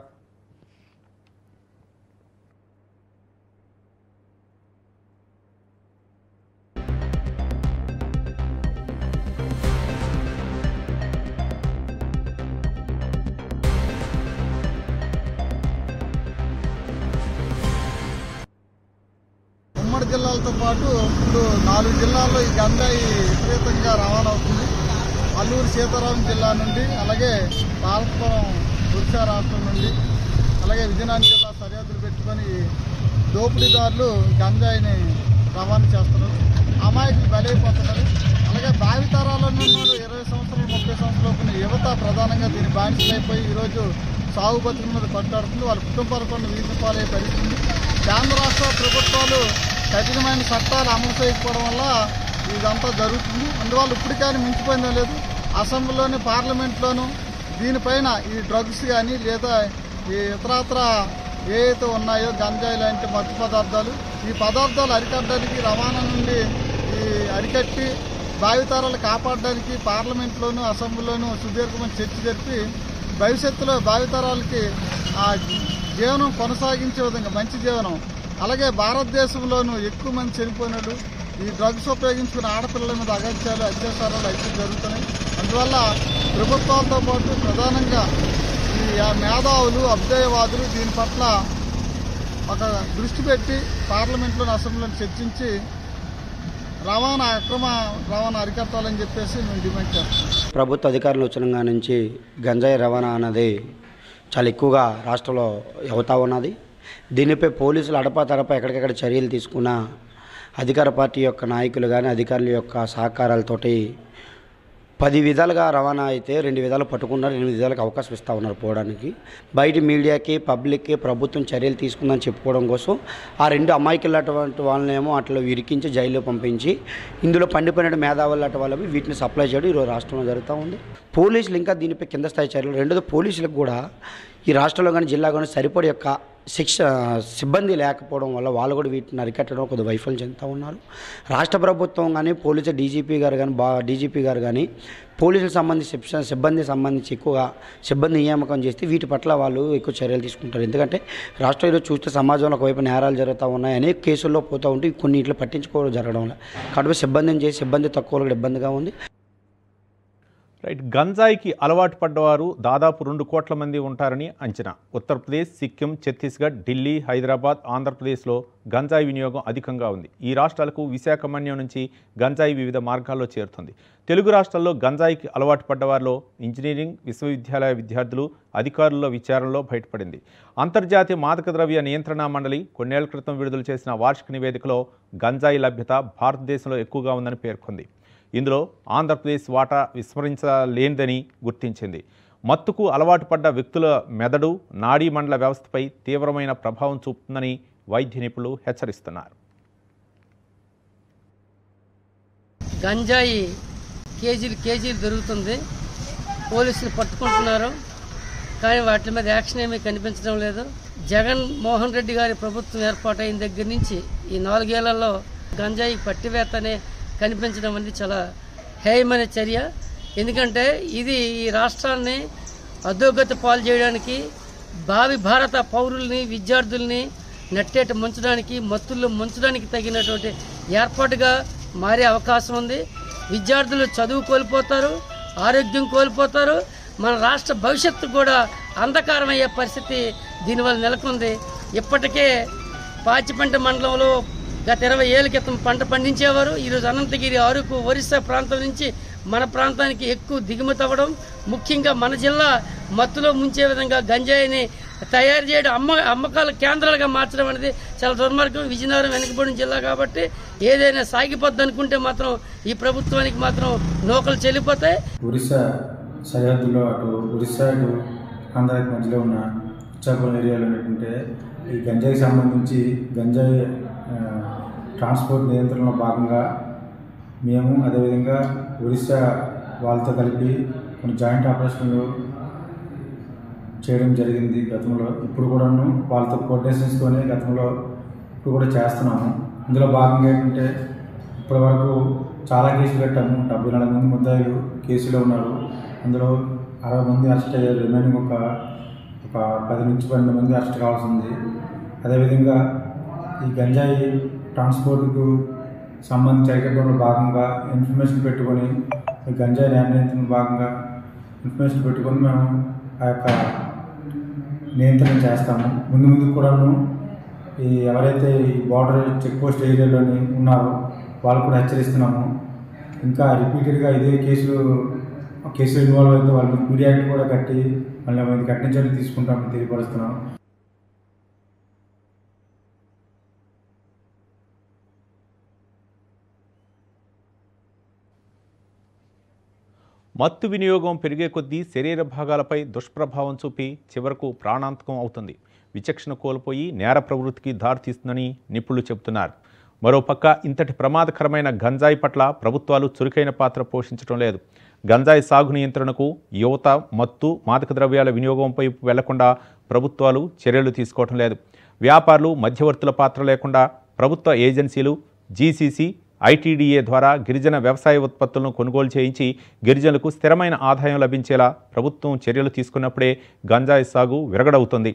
ఉమ్మడి జిల్లాలతో పాటు ఇప్పుడు నాలుగు జిల్లాల్లో ఈ గంజాయి విపరీతంగా రవాణా అవుతుంది అల్లూరు సీతారాం జిల్లా నుండి అలాగే పాలపురం ఒరిస్సా రాష్ట్రం నుండి అలాగే విజయనగరం జిల్లా సరిహద్దులు పెట్టుకొని దోపిడీదారులు గంజాయిని రవాణా చేస్తున్నారు అమాయకులు బలైపోతున్నారు అలాగే భావితరాల నుండి ఇరవై సంవత్సరాలు ముప్పై సంవత్సరాలు ఉన్న యువత ప్రధానంగా దీని బానిసలైపోయి ఈరోజు సాగు బతుకుల మీద కొట్టాడుతుంది వాళ్ళ కుటుంబాలకు కొన్ని వీధి పాలయ్యే పరిస్థితి ఉంది. కేంద్ర రాష్ట్ర ప్రభుత్వాలు కఠినమైన చట్టాలు అమలు చేయకపోవడం వల్ల ఇదంతా జరుగుతుంది అందువల్ల ఇప్పటికైనా మించిపోయిందో లేదు అసెంబ్లీలోని పార్లమెంట్లోను దీనిపైన ఈ డ్రగ్స్ కానీ లేదా ఈ ఇతరత్ర ఏవైతే ఉన్నాయో గంజాయి లాంటి మత్తు పదార్థాలు ఈ పదార్థాలు అరికట్టడానికి రవాణా నుండి ఈ అరికట్టి భావితరాలు కాపాడడానికి పార్లమెంట్లోను అసెంబ్లీలోను సుదీర్ఘమైన చర్చ జరిపి భవిష్యత్తులో భావితరాలకి ఆ జీవనం కొనసాగించే విధంగా మంచి జీవనం అలాగే భారతదేశంలోనూ ఎక్కువ మంది చనిపోయినట్లు ఈ డ్రగ్స్ ఉపయోగించుకున్న ఆడపిల్లల మీద అగత్యాలు అత్యాచారాలు అయితే జరుగుతున్నాయి అందువల్ల ప్రభుత్వాలతో పాటు ప్రధానంగా ఈ ఆ మేధావులు అభ్యుదయవాదులు దీని పట్ల ఒక దృష్టి పెట్టి పార్లమెంట్లోని అసెంబ్లీలో చర్చించి రవాణా అక్రమ రవాణా అరికట్టాలని చెప్పేసి మేము డిమాండ్ చేస్తున్నాం ప్రభుత్వ అధికారులు వచ్చిన నుంచి గంజాయి రవాణా అన్నది చాలా ఎక్కువగా రాష్ట్రంలో అవుతా ఉన్నది దీనిపై పోలీసులు అడపా తడపా ఎక్కడికెక్కడ చర్యలు తీసుకున్న అధికార పార్టీ యొక్క నాయకులు కానీ అధికారుల యొక్క సహకారాలతోటి పది విధాలుగా రవాణా అయితే రెండు విధాలు పట్టుకున్నారు ఎనిమిది విధాలకు అవకాశం ఇస్తూ ఉన్నారు పోవడానికి బయట మీడియాకి పబ్లిక్కి ప్రభుత్వం చర్యలు తీసుకుందని చెప్పుకోవడం కోసం ఆ రెండు అమాయకులటువంటి వాళ్ళనేమో అట్లా ఇరికించి జైల్లో పంపించి ఇందులో పండిపోయిన మేధావులు అటు వాళ్ళవి వీటిని సప్లై చేయడం ఈరోజు రాష్ట్రంలో జరుగుతూ ఉంది పోలీసులు ఇంకా దీనిపై కింద స్థాయి చర్యలు రెండోది పోలీసులకు కూడా ఈ రాష్ట్రంలో కానీ జిల్లా కానీ సరిపడే యొక్క శిక్ష సిబ్బంది లేకపోవడం వల్ల వాళ్ళు కూడా వీటిని అరికట్టడం కొద్దిగా వైఫల్యం చెందుతూ ఉన్నారు రాష్ట్ర ప్రభుత్వం కానీ పోలీసు డీజీపీ గారు కానీ బా డీజీపీ గారు కానీ పోలీసులకు సంబంధించి శిక్ష- సిబ్బంది సంబంధించి ఎక్కువగా సిబ్బంది నియామకం చేస్తే వీటి పట్ల వాళ్ళు ఎక్కువ చర్యలు తీసుకుంటారు ఎందుకంటే రాష్ట్రం ఈరోజు చూస్తే సమాజంలో ఒకవైపు నేరాలు జరుగుతూ ఉన్నాయి అనేక కేసుల్లో పోతూ ఉంటే కొన్ని ఇట్లా పట్టించుకోవడం జరగడం వల్ల కాబట్టి సిబ్బందిని చేసి సిబ్బంది తక్కువ ఇబ్బందిగా ఉంది రైట్ గంజాయికి అలవాటు పడ్డవారు దాదాపు రెండు కోట్ల మంది ఉంటారని అంచనా ఉత్తరప్రదేశ్ సిక్కిం ఛత్తీస్గఢ్ ఢిల్లీ హైదరాబాద్ ఆంధ్రప్రదేశ్లో గంజాయి వినియోగం అధికంగా ఉంది ఈ రాష్ట్రాలకు విశాఖమన్యం నుంచి గంజాయి వివిధ మార్గాల్లో చేరుతుంది తెలుగు రాష్ట్రాల్లో గంజాయికి అలవాటు పడ్డవారిలో ఇంజనీరింగ్ విశ్వవిద్యాలయ విద్యార్థులు అధికారుల విచారణలో బయటపడింది అంతర్జాతీయ మాదక ద్రవ్య నియంత్రణ మండలి కొన్నేళ్ల క్రితం విడుదల చేసిన వార్షిక నివేదికలో గంజాయి లభ్యత భారతదేశంలో ఎక్కువగా ఉందని పేర్కొంది ఇందులో ఆంధ్రప్రదేశ్ వాటా విస్మరించలేనిదని గుర్తించింది మత్తుకు అలవాటు పడ్డ వ్యక్తుల మెదడు నాడీ మండల వ్యవస్థపై తీవ్రమైన ప్రభావం చూపుతుందని వైద్య నిపుణులు హెచ్చరిస్తున్నారు గంజాయి కేజీలు కేజీలు దొరుకుతుంది పోలీసులు పట్టుకుంటున్నారు కానీ వాటి మీద యాక్షన్ ఏమీ కనిపించడం లేదు జగన్ మోహన్ రెడ్డి గారి ప్రభుత్వం ఏర్పాటైన దగ్గర నుంచి ఈ నాలుగేళ్లలో గంజాయి పట్టివేతనే కనిపించడం అనేది చాలా హేయమైన చర్య ఎందుకంటే ఇది ఈ రాష్ట్రాన్ని అధోగతి పాలు చేయడానికి భావి భారత పౌరుల్ని విద్యార్థుల్ని నట్టేట ముంచడానికి మత్తుల్లో ముంచడానికి తగినటువంటి ఏర్పాటుగా మారే అవకాశం ఉంది విద్యార్థులు చదువు కోల్పోతారు ఆరోగ్యం కోల్పోతారు మన రాష్ట్ర భవిష్యత్తు కూడా అంధకారం అయ్యే పరిస్థితి దీనివల్ల నెలకొంది ఇప్పటికే పాచిపంట మండలంలో గత ఇరవై ఏళ్ళ క్రితం పంట పండించేవారు ఈరోజు అనంతగిరి అరకు ఒరిస్సా ప్రాంతం నుంచి మన ప్రాంతానికి ఎక్కువ దిగుమతి అవ్వడం ముఖ్యంగా మన జిల్లా మత్తులో ముంచే విధంగా గంజాయిని తయారు చేయడం అమ్మ అమ్మకాల కేంద్రాలుగా మార్చడం అనేది చాలా దుర్మార్గం విజయనగరం వెనుకబడిన జిల్లా కాబట్టి ఏదైనా సాగిపోద్ది అనుకుంటే మాత్రం ఈ ప్రభుత్వానికి మాత్రం నూకలు చెల్లిపోతాయి ఒరిస్సా సరిహద్దులో అటు ఒరిస్సా అటు ఆంధ్రాకి మధ్యలో ఉన్న ఇచ్చాపురం ఏరియాలో ఏంటంటే ఈ గంజాయికి సంబంధించి గంజాయి ఆ, ట్రాన్స్పోర్ట్ నియంత్రణలో భాగంగా మేము అదేవిధంగా ఒరిస్సా వాళ్ళతో కలిపి కొన్ని జాయింట్ ఆపరేషన్లు చేయడం జరిగింది గతంలో ఇప్పుడు కూడాను వాళ్ళతో కోఆర్డినేషన్స్తోనే గతంలో ఇప్పుడు కూడా చేస్తున్నాము ఇందులో భాగంగా ఏంటంటే ఇప్పటి వరకు చాలా కేసులు కట్టాము డెబ్బై నాలుగు మంది ముద్దాయిలు కేసులో ఉన్నారు అందులో అరవై మంది అరెస్ట్ అయ్యారు రిమైనింగ్ ఒక ఒక పది నుంచి పన్నెండు మంది అరెస్ట్ కావాల్సి ఉంది అదేవిధంగా ఈ గంజాయి ట్రాన్స్పోర్ట్కు సంబంధించి అరికట్టడంలో భాగంగా ఇన్ఫర్మేషన్ పెట్టుకొని ఈ గంజాయి నియంత్రణ భాగంగా ఇన్ఫర్మేషన్ పెట్టుకొని మేము ఆ యొక్క నియంత్రణ చేస్తాము ముందు ముందు కూడాను ఈ ఎవరైతే ఈ బార్డర్ చెక్ పోస్ట్ ఏరియాలోని ఉన్నారో వాళ్ళు కూడా హెచ్చరిస్తున్నాము ఇంకా రిపీటెడ్గా ఇదే కేసులు కేసులు ఇన్వాల్వ్ అయితే వాళ్ళు పీడీ యాక్ట్ కూడా కట్టి మళ్ళీ మేము కఠిన చర్యలు తీసుకుంటామని తెలియపరుస్తున్నాం మత్తు వినియోగం పెరిగే కొద్దీ శరీర భాగాలపై దుష్ప్రభావం చూపి చివరకు ప్రాణాంతకం అవుతుంది విచక్షణ కోల్పోయి నేర ప్రవృత్తికి దారితీస్తుందని నిపుణులు చెబుతున్నారు మరోపక్క ఇంతటి ప్రమాదకరమైన గంజాయి పట్ల ప్రభుత్వాలు చురుకైన పాత్ర పోషించడం లేదు గంజాయి సాగు నియంత్రణకు యువత మత్తు మాదక ద్రవ్యాల వినియోగంపై వెళ్లకుండా ప్రభుత్వాలు చర్యలు తీసుకోవటం లేదు వ్యాపారులు మధ్యవర్తుల పాత్ర లేకుండా ప్రభుత్వ ఏజెన్సీలు జీసీసీ ఐటీడీఏ ద్వారా గిరిజన వ్యవసాయ ఉత్పత్తులను కొనుగోలు చేయించి గిరిజనులకు స్థిరమైన ఆదాయం లభించేలా ప్రభుత్వం చర్యలు తీసుకున్నప్పుడే గంజాయి సాగు విరగడవుతుంది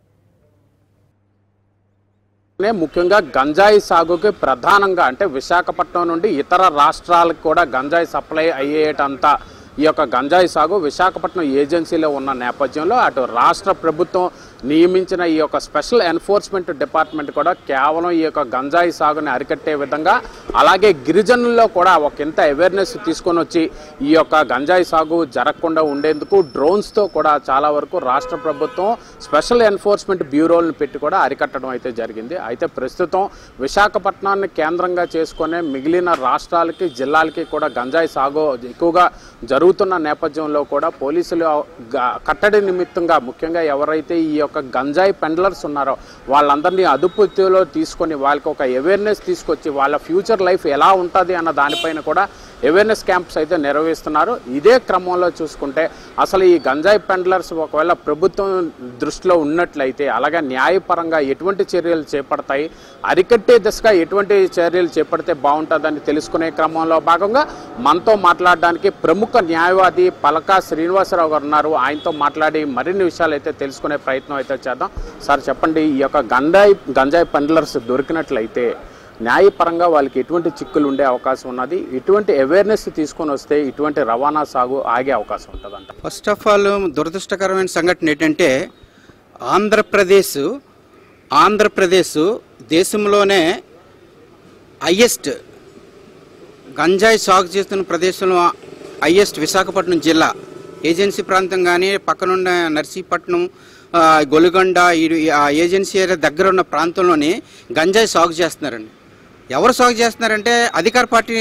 నే ముఖ్యంగా గంజాయి సాగుకి ప్రధానంగా అంటే విశాఖపట్నం నుండి ఇతర రాష్ట్రాలకు కూడా గంజాయి సప్లై అయ్యేటంత ఈ యొక్క గంజాయి సాగు విశాఖపట్నం ఏజెన్సీలో ఉన్న నేపథ్యంలో అటు రాష్ట్ర ప్రభుత్వం నియమించిన ఈ యొక్క స్పెషల్ ఎన్ఫోర్స్మెంట్ డిపార్ట్మెంట్ కూడా కేవలం ఈ యొక్క గంజాయి సాగుని అరికట్టే విధంగా అలాగే గిరిజనుల్లో కూడా ఒక ఇంత అవేర్నెస్ తీసుకొని వచ్చి ఈ యొక్క గంజాయి సాగు జరగకుండా ఉండేందుకు డ్రోన్స్తో కూడా చాలా వరకు రాష్ట్ర ప్రభుత్వం స్పెషల్ ఎన్ఫోర్స్మెంట్ బ్యూరోలను పెట్టి కూడా అరికట్టడం అయితే జరిగింది అయితే ప్రస్తుతం విశాఖపట్నాన్ని కేంద్రంగా చేసుకునే మిగిలిన రాష్ట్రాలకి జిల్లాలకి కూడా గంజాయి సాగు ఎక్కువగా జరుగుతున్న నేపథ్యంలో కూడా పోలీసులు గ- కట్టడి నిమిత్తంగా ముఖ్యంగా ఎవరైతే ఈ యొక్క గంజాయి పెండ్లర్స్ ఉన్నారో వాళ్ళందరినీ అదుపులో తీసుకొని వాళ్ళకి ఒక అవేర్నెస్ తీసుకొచ్చి వాళ్ళ ఫ్యూచర్ లైఫ్ ఎలా ఉంటుంది అన్న దానిపైన కూడా అవేర్నెస్ క్యాంప్స్ అయితే నిర్వహిస్తున్నారు ఇదే క్రమంలో చూసుకుంటే అసలు ఈ గంజాయి పెండ్లర్స్ ఒకవేళ ప్రభుత్వం దృష్టిలో ఉన్నట్లయితే అలాగే న్యాయపరంగా ఎటువంటి చర్యలు చేపడతాయి అరికట్టే దిశగా ఎటువంటి చర్యలు చేపడితే బాగుంటుందని తెలుసుకునే క్రమంలో భాగంగా మనతో మాట్లాడడానికి ప్రముఖ న్యాయవాది పలకా శ్రీనివాసరావు గారు ఉన్నారు ఆయనతో మాట్లాడి మరిన్ని విషయాలు అయితే తెలుసుకునే ప్రయత్నం అయితే చేద్దాం సార్ చెప్పండి ఈ యొక్క గంజాయి గంజాయి పెండ్లర్స్ దొరికినట్లయితే న్యాయపరంగా వాళ్ళకి ఎటువంటి చిక్కులు ఉండే అవకాశం ఉన్నది ఇటువంటి అవేర్నెస్ తీసుకొని వస్తే ఇటువంటి రవాణా సాగు ఆగే అవకాశం ఉంటుందంట ఫస్ట్ ఆఫ్ ఆల్ దురదృష్టకరమైన సంఘటన ఏంటంటే ఆంధ్రప్రదేశ్ ఆంధ్రప్రదేశ్ దేశంలోనే హయ్యెస్ట్ గంజాయి సాగు చేస్తున్న ప్రదేశంలో హయ్యెస్ట్ విశాఖపట్నం జిల్లా ఏజెన్సీ ప్రాంతం కానీ పక్కనున్న నర్సీపట్నం ఆ, గొలుగొండ ఈ ఆ ఏజెన్సీ ఏరియా దగ్గర ఉన్న ప్రాంతంలోని గంజాయి సాగు చేస్తున్నారండి ఎవరు సాగు చేస్తున్నారంటే అధికార పార్టీ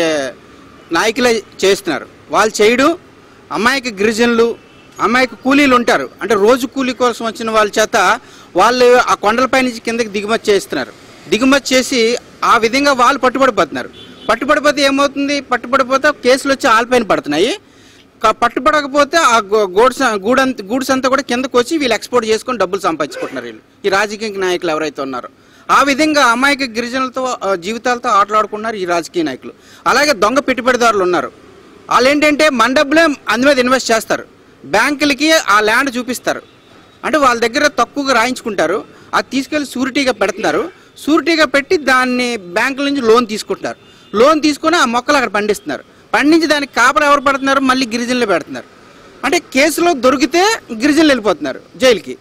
నాయకులే చేస్తున్నారు వాళ్ళు చేయడం అమ్మాయికి గిరిజనులు అమ్మాయికి కూలీలు ఉంటారు అంటే రోజు కూలీ కోసం వచ్చిన వాళ్ళ చేత వాళ్ళు ఆ కొండలపై నుంచి కిందకి దిగుమతి చేస్తున్నారు దిగుమతి చేసి ఆ విధంగా వాళ్ళు పట్టుబడిపోతున్నారు పట్టుబడిపోతే ఏమవుతుంది పట్టుబడిపోతే కేసులు వచ్చి ఆల్పైన పడుతున్నాయి క- పట్టుబడకపోతే ఆ గో- గూడ్స్ గూడంత గూడ్స్ అంతా కూడా కిందకు వచ్చి వీళ్ళు ఎక్స్పోర్ట్ చేసుకొని డబ్బులు సంపాదించుకుంటున్నారు వీళ్ళు ఈ రాజకీయ నాయకులు ఎవరైతే ఉన్నారో ఆ విధంగా అమాయక గిరిజనులతో ఆ, జీవితాలతో ఆటలాడుకున్నారు ఈ రాజకీయ నాయకులు అలాగే దొంగ పెట్టుబడిదారులు ఉన్నారు వాళ్ళు ఏంటంటే మన డబ్బులే అందు మీద ఇన్వెస్ట్ చేస్తారు బ్యాంకులకి ఆ ల్యాండ్ చూపిస్తారు అంటే వాళ్ళ దగ్గర తక్కువగా రాయించుకుంటారు అది తీసుకెళ్లి షూరిటీగా పెడుతున్నారు షూరిటీగా పెట్టి దాన్ని బ్యాంకుల నుంచి లోన్ తీసుకుంటున్నారు లోన్ తీసుకొని ఆ మొక్కలు అక్కడ పండిస్తున్నారు పండించి దానికి కాపలు ఎవరు పెడుతున్నారు మళ్ళీ గిరిజనులు పెడుతున్నారు అంటే కేసులో దొరికితే గిరిజనులు వెళ్ళిపోతున్నారు జైలుకి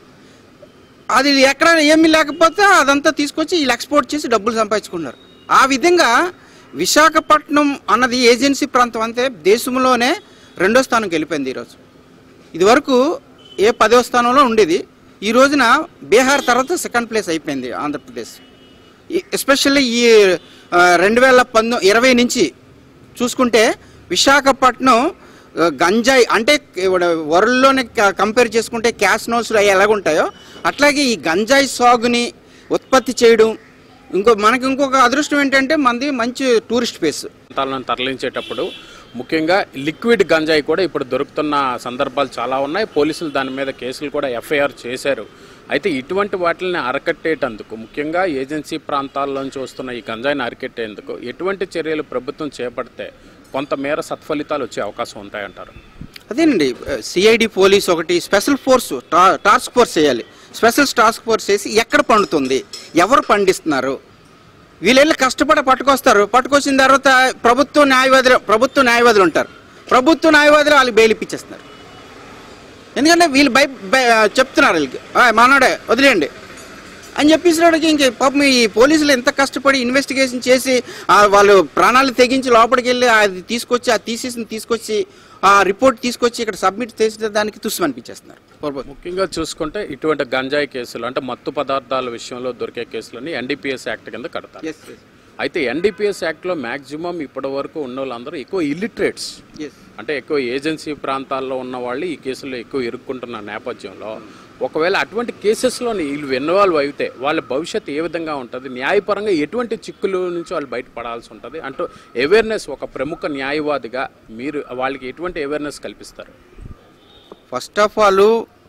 అది ఎక్కడ ఏమీ లేకపోతే అదంతా తీసుకొచ్చి వీళ్ళు ఎక్స్పోర్ట్ చేసి డబ్బులు సంపాదించుకున్నారు ఆ విధంగా విశాఖపట్నం అన్నది ఏజెన్సీ ప్రాంతం అంతే దేశంలోనే రెండో స్థానంకి వెళ్ళిపోయింది ఈరోజు ఇదివరకు ఏ పదో స్థానంలో ఉండేది ఈ రోజున బీహార్ తర్వాత సెకండ్ ప్లేస్ అయిపోయింది ఆంధ్రప్రదేశ్ ఎస్పెషల్లీ ఈ రెండు వేల పంతొ ఇరవై నుంచి చూసుకుంటే విశాఖపట్నం ఆ, గంజాయి అంటే వరల్డ్లోనే కంపేర్ చేసుకుంటే క్యాష్ నోట్స్ అవి ఎలాగుంటాయో అట్లాగే ఈ గంజాయి సాగుని ఉత్పత్తి చేయడం ఇంకో మనకి ఇంకొక అదృష్టం ఏంటంటే మనది మంచి టూరిస్ట్ ప్లేస్ ప్రాంతాలను తరలించేటప్పుడు ముఖ్యంగా లిక్విడ్ గంజాయి కూడా ఇప్పుడు దొరుకుతున్న సందర్భాలు చాలా ఉన్నాయి పోలీసులు దాని మీద కేసులు కూడా ఎఫ్ఐఆర్ చేశారు అయితే ఇటువంటి వాటిని అరకట్టేటందుకు ముఖ్యంగా ఏజెన్సీ ప్రాంతాల్లోంచి వస్తున్న ఈ గంజాయిని అరికట్టేందుకు ఎటువంటి చర్యలు ప్రభుత్వం చేపడితే కొంతమేర సత్ఫలితాలు వచ్చే అవకాశం ఉంటాయంటారు అదేనండి సిఐడి పోలీస్ ఒకటి స్పెషల్ ఫోర్స్ టా- టాస్క్ ఫోర్స్ చేయాలి స్పెషల్ టాస్క్ ఫోర్స్ చేసి ఎక్కడ పండుతుంది ఎవరు పండిస్తున్నారు వీళ్ళు వెళ్ళి కష్టపడి పట్టుకొస్తారు పట్టుకొచ్చిన తర్వాత ప్రభుత్వ న్యాయవాదులు ప్రభుత్వ న్యాయవాదులు ఉంటారు ప్రభుత్వ న్యాయవాదులు వాళ్ళకి బెయిల్ ఇప్పించేస్తున్నారు ఎందుకంటే వీళ్ళు భయ భయ- చెప్తున్నారు వీళ్ళకి "ఆ, మానవుడే వదిలేయండి అని చెప్పేసినోడికి ఇంక పాపం ఈ పోలీసులు ఎంత కష్టపడి ఇన్వెస్టిగేషన్ చేసి ఆ, వాళ్ళు ప్రాణాలు తెగించి లోపలికి వెళ్ళి అది తీసుకొచ్చి ఆ తీసేసిన తీసుకొచ్చి ఆ రిపోర్ట్ తీసుకొచ్చి ఇక్కడ సబ్మిట్ చేసిన దానికి తుస్సు అనిపించేస్తున్నారు ముఖ్యంగా చూసుకుంటే ఇటువంటి గంజాయి కేసులు అంటే మత్తు పదార్థాల విషయంలో దొరికే కేసులని ఎన్డీపీఎస్ యాక్ట్ కింద కడతారు ఎస్ అయితే ఎన్డీపీఎస్ యాక్ట్లో మ్యాక్సిమం ఇప్పటి వరకు ఉన్న వాళ్ళందరూ ఎక్కువ ఇల్లిటరేట్స్ ఎస్ అంటే ఎక్కువ ఏజెన్సీ ప్రాంతాల్లో ఉన్న వాళ్ళు ఈ కేసుల్లో ఎక్కువ ఇరుక్కుంటున్న నేపథ్యంలో ఒకవేళ అటువంటి కేసెస్లోని వీళ్ళు ఇన్వాల్వ్ అయితే వాళ్ళ భవిష్యత్తు ఏ విధంగా ఉంటుంది న్యాయపరంగా ఎటువంటి చిక్కుల నుంచి వాళ్ళు బయటపడాల్సి ఉంటుంది అంటూ అవేర్నెస్ ఒక ప్రముఖ న్యాయవాదిగా మీరు వాళ్ళకి ఎటువంటి అవేర్నెస్ కల్పిస్తారు ఫస్ట్ ఆఫ్ ఆల్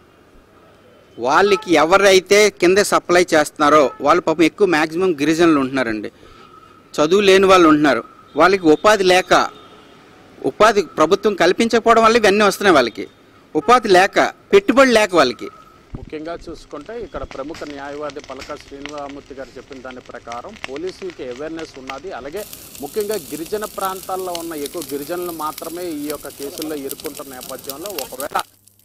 వాళ్ళకి ఎవరైతే కింద సప్లై చేస్తున్నారో వాళ్ళు పాపం ఎక్కువ మ్యాక్సిమం గిరిజనులు ఉంటున్నారండి చదువు లేని వాళ్ళు ఉంటున్నారు వాళ్ళకి ఉపాధి లేక ఉపాధి ప్రభుత్వం కల్పించకపోవడం వల్ల ఇవన్నీ వస్తున్నాయి వాళ్ళకి ఉపాధి లేక పెట్టుబడి లేక వాళ్ళకి ముఖ్యంగా చూసుకుంటే ఇక్కడ ప్రముఖ న్యాయవాది పలక శ్రీనివామూర్తి గారు చెప్పిన దాని ప్రకారం పోలీసులకి అవేర్నెస్ ఉన్నది అలాగే ముఖ్యంగా గిరిజన ప్రాంతాల్లో ఉన్న ఎక్కువ గిరిజనులు మాత్రమే ఈ యొక్క కేసుల్లో ఇరుక్కుంటున్న నేపథ్యంలో ఒకవేళ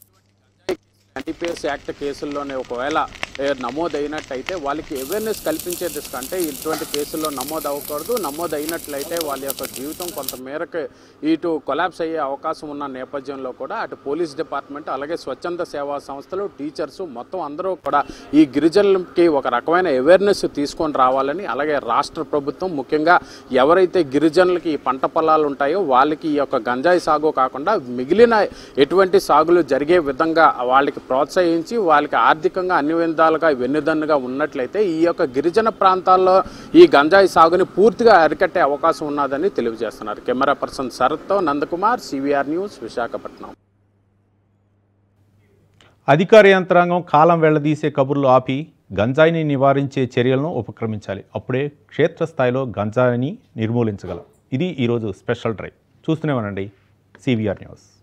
ఎన్టీపీఎస్ యాక్ట్ కేసుల్లోనే ఒకవేళ ఏ, నమోదైనట్టయితే వాళ్ళకి అవేర్నెస్ కల్పించే దిశ అంటే ఇటువంటి కేసుల్లో నమోదు అవ్వకూడదు నమోదు అయినట్లయితే వాళ్ళ యొక్క జీవితం కొంత మేరకు ఇటు కొలాప్స్ అయ్యే అవకాశం ఉన్న నేపథ్యంలో కూడా అటు పోలీస్ డిపార్ట్మెంట్ అలాగే స్వచ్ఛంద సేవా సంస్థలు టీచర్స్ మొత్తం అందరూ కూడా ఈ గిరిజనులకి ఒక రకమైన అవేర్నెస్ తీసుకొని రావాలని అలాగే రాష్ట్ర ప్రభుత్వం ముఖ్యంగా ఎవరైతే గిరిజనులకి ఈ పంట పొలాలు ఉంటాయో వాళ్ళకి ఈ యొక్క గంజాయి సాగు కాకుండా మిగిలిన ఎటువంటి సాగులు జరిగే విధంగా వాళ్ళకి ప్రోత్సహించి వాళ్ళకి ఆర్థికంగా అన్ని విధాలుగా వెన్నుదన్నుగా ఉన్నట్లయితే ఈ యొక్క గిరిజన ప్రాంతాల్లో ఈ గంజాయి సాగుని పూర్తిగా అరికట్టే అవకాశం ఉన్నదని తెలియజేస్తున్నారు కెమెరా పర్సన్ శరత్తో నందకుమార్ సివిఆర్ న్యూస్ విశాఖపట్నం అధికార యంత్రాంగం కాలం వెళ్లదీసే కబుర్లు ఆపి గంజాయిని నివారించే చర్యలను ఉపక్రమించాలి అప్పుడే క్షేత్రస్థాయిలో గంజాయిని నిర్మూలించగలం ఇది ఈరోజు స్పెషల్ డ్రైవ్ చూస్తూనే ఉండండి సివిఆర్ న్యూస్